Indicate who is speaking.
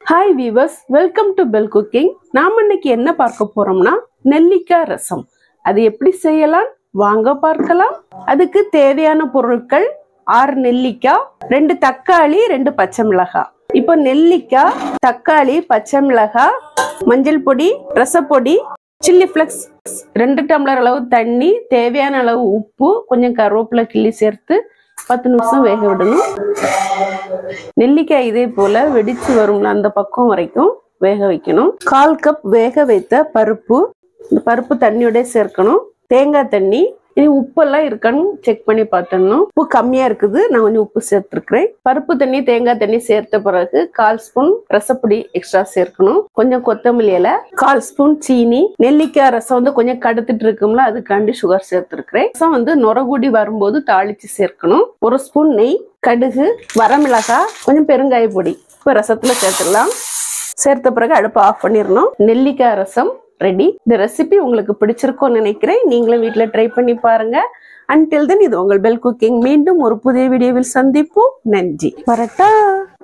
Speaker 1: hi viewers welcome to bell cooking நாம் இன்னைக்கு என்ன பார்க்க போறோம்னா நெல்லிக்காய் ரசம் அது எப்படி செய்யலாம் வாங்க பார்க்கலாம் அதுக்கு தேவையான பொருட்கள் ஆறு நெல்லிக்காய் ரெண்டு தக்காளி ரெண்டு பச்சை மிளகாய் இப்போ நெல்லிக்காய் தக்காளி பச்சை மிளகாய் மஞ்சள் பொடி ரசப்பொடி சில்லி ஃப்ளக்ஸ் ரெண்டு டம்ளர் அளவு தண்ணி தேவையான அளவு உப்பு கொஞ்சம் கருவேப்பிலை கிள்ளி சேர்த்து பத்து நிமிஷம் வேக விடணும் நெல்லிக்காய் இதே போல வெடிச்சு வரும்ல அந்த பக்கம் வரைக்கும் வேக வைக்கணும் கால் கப் வேக வைத்த பருப்பு இந்த பருப்பு தண்ணியோட சேர்க்கணும் தேங்காய் தண்ணி இனி உப்பெல்லாம் இருக்கான்னு செக் பண்ணி பார்த்துடணும் உப்பு கம்மியா இருக்குது நான் கொஞ்சம் உப்பு சேர்த்துருக்கிறேன் பருப்பு தண்ணி தேங்காய் தண்ணி சேர்த்த பிறகு கால் ஸ்பூன் ரசப்பொடி எக்ஸ்ட்ரா சேர்க்கணும் கொஞ்சம் கொத்தமல்லி இலை கால் ஸ்பூன் சீனி நெல்லிக்காய் ரசம் வந்து கொஞ்சம் கடுத்துட்டு இருக்கும்ல அதுக்காண்டி சுகர் சேர்த்துருக்கிறேன் ரசம் வந்து நுரகுடி வரும்போது தாளிச்சு சேர்க்கணும் ஒரு ஸ்பூன் நெய் கடுகு வரமிளகாய் கொஞ்சம் பெருங்காய பொடி இப்போ ரசத்துல சேர்த்துடலாம் சேர்த்த பிறகு அடுப்பை ஆஃப் பண்ணிடணும் நெல்லிக்காய் ரசம் ரெடி இந்த ரெசிபி உங்களுக்கு பிடிச்சிருக்கும்னு நினைக்கிறேன் நீங்களும் வீட்டில் ட்ரை பண்ணி பாருங்க அன்டில் தென் இது உங்கள் பெல் குக்கிங் மீண்டும் ஒரு புதிய வீடியோவில் சந்திப்போம் நன்றி வரட்டா